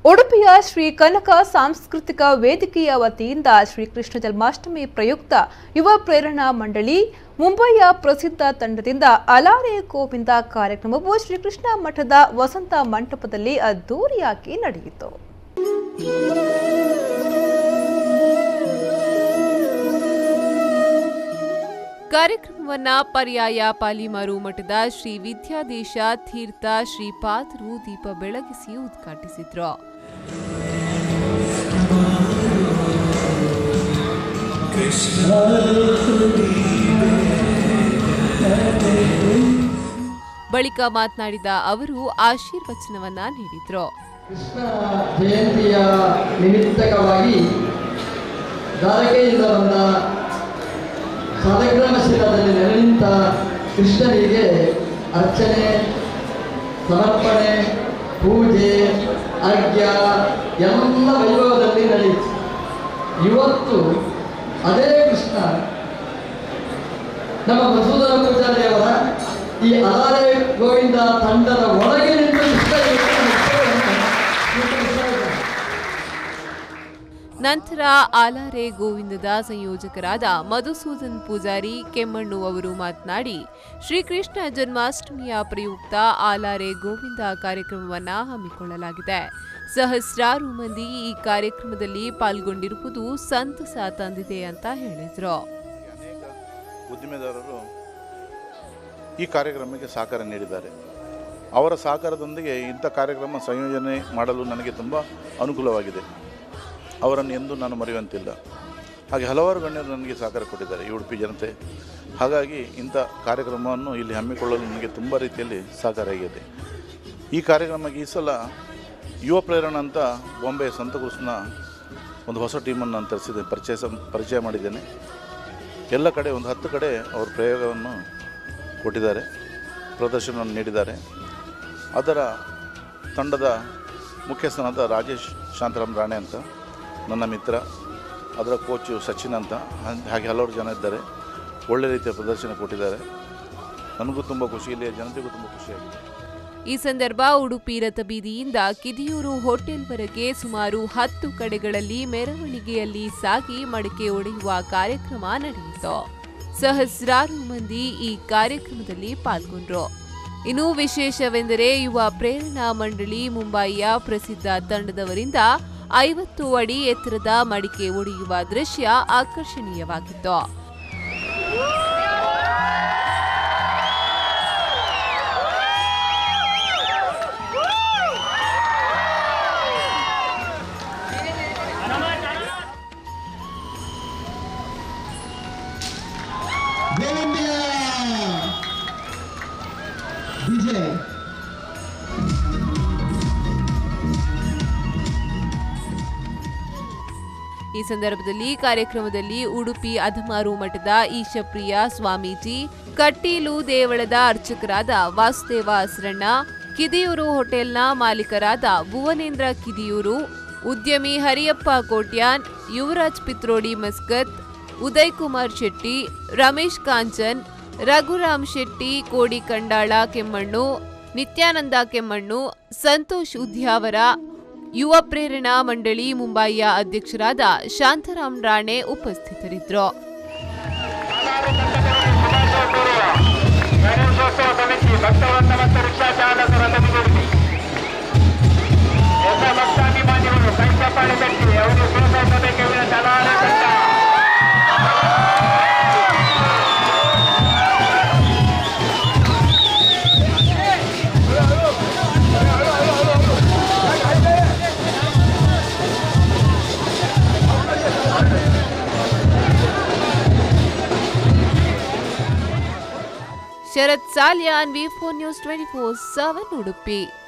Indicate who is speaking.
Speaker 1: ಉಡುಪಿಯ ಶ್ರೀ ಕನಕ ಸಾಂಸ್ಕೃತಿಕ ವೇದಿಕೆಯ ವತಿಯಿಂದ ಶ್ರೀಕೃಷ್ಣ ಜನ್ಮಾಷ್ಟಮಿ ಪ್ರಯುಕ್ತ ಯುವ ಪ್ರೇರಣಾ ಮಂಡಳಿ ಮುಂಬಯಿಯ ಪ್ರಸಿದ್ಧ ತಂಡದಿಂದ ಅಲಾರೆ ಗೋವಿಂದ ಕಾರ್ಯಕ್ರಮವು ಶ್ರೀಕೃಷ್ಣ ಮಠದ ವಸಂತ ಮಂಟಪದಲ್ಲಿ ಅದ್ದೂರಿಯಾಗಿ ನಡೆಯಿತು ಕಾರ್ಯಕ್ರಮವನ್ನ ಪರ್ಯಾಯ ಪಾಲಿಮಾರು ಮಠದ ಶ್ರೀ ವಿದ್ಯಾದೇಶ ತೀರ್ಥ ಶ್ರೀಪಾದರು ದೀಪ ಬೆಳಗಿಸಿ ಉದ್ಘಾಟಿಸಿದ್ರು ಬಳಿಕ ಮಾತನಾಡಿದ ಅವರು ಆಶೀರ್ವಚನವನ್ನ ನೀಡಿದ್ರು
Speaker 2: ಕೃಷ್ಣ ಜಯಂತಿಯ ನಿಮಿತ್ತಕವಾಗಿ ದ್ವಾರಕೆಯಿಂದ ಬಂದ ಸಾಲಗ್ರಾಮಶಿಲದಲ್ಲಿ ನೆಲೆ ನಿಂತ ಕೃಷ್ಣನಿಗೆ ಅರ್ಚನೆ ಸಮರ್ಪಣೆ ಪೂಜೆ ಅರ್ಘ್ಯ ಎಲ್ಲ ವೈಭವದಲ್ಲಿ ನಡೆಯಿತು ಇವತ್ತು ಅದೇ ಕೃಷ್ಣ ನಮ್ಮ ಮಸೂದನ ಪೂಜಾರಿಯವರ ಈ ಅಲಾರೆ ಗೋವಿಂದ ತಂಡದ ಒಳಗೆ ನಿಂತು ಕೃಷ್ಣ ಇವತ್ತು ಮುಖ್ಯವನ್ನು ಸ್ವೀಕರಿಸ್ತಾ ಇದ್ದಾನೆ.
Speaker 1: ನಂತರ ಆಲಾರೆ ಗೋವಿಂದದ ಸಂಯೋಜಕರಾದ ಮಧುಸೂದನ್ ಪೂಜಾರಿ ಕೆಮ್ಮಣ್ಣು ಅವರು ಮಾತನಾಡಿ ಶ್ರೀಕೃಷ್ಣ ಜನ್ಮಾಷ್ಟಮಿಯ ಪ್ರಯುಕ್ತ ಆಲಾರೆ ಗೋವಿಂದ ಕಾರ್ಯಕ್ರಮವನ್ನ ಹಮ್ಮಿಕೊಳ್ಳಲಾಗಿದೆ ಸಹಸ್ರಾರು ಮಂದಿ ಈ ಕಾರ್ಯಕ್ರಮದಲ್ಲಿ ಪಾಲ್ಗೊಂಡಿರುವುದು ಸಂತಸ ತಂದಿದೆ ಅಂತ ಹೇಳಿದ್ರು
Speaker 3: ಅನೇಕ ಉದ್ದಿಮೆದಾರರು ಈ ಕಾರ್ಯಕ್ರಮಕ್ಕೆ ಸಹಕಾರ ನೀಡಿದ್ದಾರೆ ಅವರ ಸಹಕಾರದೊಂದಿಗೆ ಇಂಥ ಕಾರ್ಯಕ್ರಮ ಸಂಯೋಜನೆ ಮಾಡಲು ನನಗೆ ತುಂಬ ಅನುಕೂಲವಾಗಿದೆ ಅವರನ್ನು ಎಂದೂ ನಾನು ಮರೆಯುವಂತಿಲ್ಲ ಹಾಗೆ ಹಲವಾರು ಗಣ್ಯರು ನನಗೆ ಸಹಕಾರ ಕೊಟ್ಟಿದ್ದಾರೆ ಈ ಉಡುಪಿ ಜನತೆ ಹಾಗಾಗಿ ಇಂಥ ಕಾರ್ಯಕ್ರಮವನ್ನು ಇಲ್ಲಿ ಹಮ್ಮಿಕೊಳ್ಳಲು ನನಗೆ ತುಂಬ ರೀತಿಯಲ್ಲಿ ಸಹಕಾರ ಆಗಿದೆ ಈ ಕಾರ್ಯಕ್ರಮಕ್ಕೆ ಈ ಸಲ ಯುವ ಪ್ರೇರಣ ಅಂತ ಬಾಂಬೆ ಸಂತಕೃಷ್ಣ ಒಂದು ಹೊಸ ಟೀಮನ್ನು ನಾನು ತರಿಸಿದೆ ಪರಿಚಯ ಸಂ- ಪರಿಚಯ ಮಾಡಿದ್ದೇನೆ ಎಲ್ಲ ಕಡೆ ಒಂದು ಹತ್ತು ಕಡೆ ಅವರು ಪ್ರಯೋಗವನ್ನು ಕೊಟ್ಟಿದ್ದಾರೆ ಪ್ರದರ್ಶನವನ್ನು ನೀಡಿದ್ದಾರೆ ಅದರ ತಂಡದ ಮುಖ್ಯಸ್ಥನಾದ ರಾಜೇಶ್ ಶಾಂತರಾಮ್ ರಾಣೆ ಅಂತ ನನ್ನ ಮಿತ್ರ ಅದರ ಕೋಚು ಸಚಿನ್ ಅಂತ ಹಾಗ್- ಹಾಗೆ ಹಲವಾರು ಜನ ಇದ್ದಾರೆ ಒಳ್ಳೆ ರೀತಿಯ ಪ್ರದರ್ಶನ ಕೊಟ್ಟಿದ್ದಾರೆ ನನಗೂ ತುಂಬ ಖುಷಿ ಇಲ್ಲಿಯ ಜನತೆಗೂ ತುಂಬ ಖುಷಿಯಾಗಿದೆ
Speaker 1: ಈ ಸಂದರ್ಭ ಉಡುಪಿ ರಥಬೀದಿಯಿಂದ ಕಿದಿಯೂರು ಹೋಟೆಲ್ವರೆಗೆ ಸುಮಾರು ಹತ್ತು ಕಡೆಗಳಲ್ಲಿ ಮೆರವಣಿಗೆಯಲ್ಲಿ ಸಾಗಿ ಮಡಿಕೆ ಒಡೆಯುವ ಕಾರ್ಯಕ್ರಮ ನಡೆಯಿತು ಸಹಸ್ರಾರು ಮಂದಿ ಈ ಕಾರ್ಯಕ್ರಮದಲ್ಲಿ ಪಾಲ್ಗೊಂಡ್ರು ಇನ್ನು ವಿಶೇಷವೆಂದರೆ ಯುವ ಪ್ರೇರಣಾ ಮಂಡಳಿ ಮುಂಬಯಿಯ ಪ್ರಸಿದ್ಧ ತಂಡದವರಿಂದ ಐವತ್ತು ಅಡಿ ಎತ್ತರದ ಮಡಿಕೆ ಒಡೆಯುವ ದೃಶ್ಯ ಆಕರ್ಷಣೀಯವಾಗಿತ್ತು
Speaker 2: ಗೋವಿಂದಯ್ಯ! ವಿಜಯ್
Speaker 1: ಈ ಸಂದರ್ಭದಲ್ಲಿ ಕಾರ್ಯಕ್ರಮದಲ್ಲಿ ಉಡುಪಿ ಅಧಮಾರು ಮಠದ ಈಶಪ್ರಿಯ ಸ್ವಾಮೀಜಿ ಕಟ್ಟೀಲು ದೇವಳದ ಅರ್ಚಕರಾದ ವಾಸುದೇವ ಹಸ್ರಣ್ಣ ಕಿದಿಯೂರು ಹೋಟೆಲ್ನ ಮಾಲೀಕರಾದ ಭುವನೇಂದ್ರ ಕಿದಿಯೂರು ಉದ್ಯಮಿ ಹರಿಯಪ್ಪ ಕೋಟ್ಯಾನ್ ಯುವರಾಜ್ ಪಿತ್ರೋಡಿ ಮಸ್ಕತ್ ಉದಯ್ ಕುಮಾರ್ ಶೆಟ್ಟಿ ರಮೇಶ್ ಕಾಂಚನ್ ರಘುರಾಮ್ ಶೆಟ್ಟಿ ಕೋಡಿ ಕಂಡಾಳ ಕೆಮ್ಮಣ್ಣು ನಿತ್ಯಾನಂದ ಕೆಮ್ಮಣ್ಣು ಸಂತೋಷ್ ಉದ್ಯಾವರ ಯುವ ಪ್ರೇರಣಾ ಮಂಡಳಿ ಮುಂಬಯಿಯ ಅಧ್ಯಕ್ಷರಾದ ಶಾಂತರಾಮ್ ರಾಣೆ ಉಪಸ್ಥಿತರಿದ್ದರು
Speaker 4: ಗಣೇಶೋತ್ಸವ ಸಮಿತಿ ಭಕ್ತವೃಂದ ಮತ್ತು ರಿಕ್ಷಾ ಚಾಲಕರ ಸಮಿತಿ ಎಲ್ಲ ಭಕ್ತಾಭಿಮಾನಿಗಳು ಕೈಚಪ್ಪಾಳೆ ತಟ್ಟಿ ಅವರು ಪ್ರೋತ್ಸಾಹಿಸಬೇಕೆಂಬ ಸಲಾರ ತಂಡ
Speaker 1: Sharath Salian V four news twenty four seven Udupi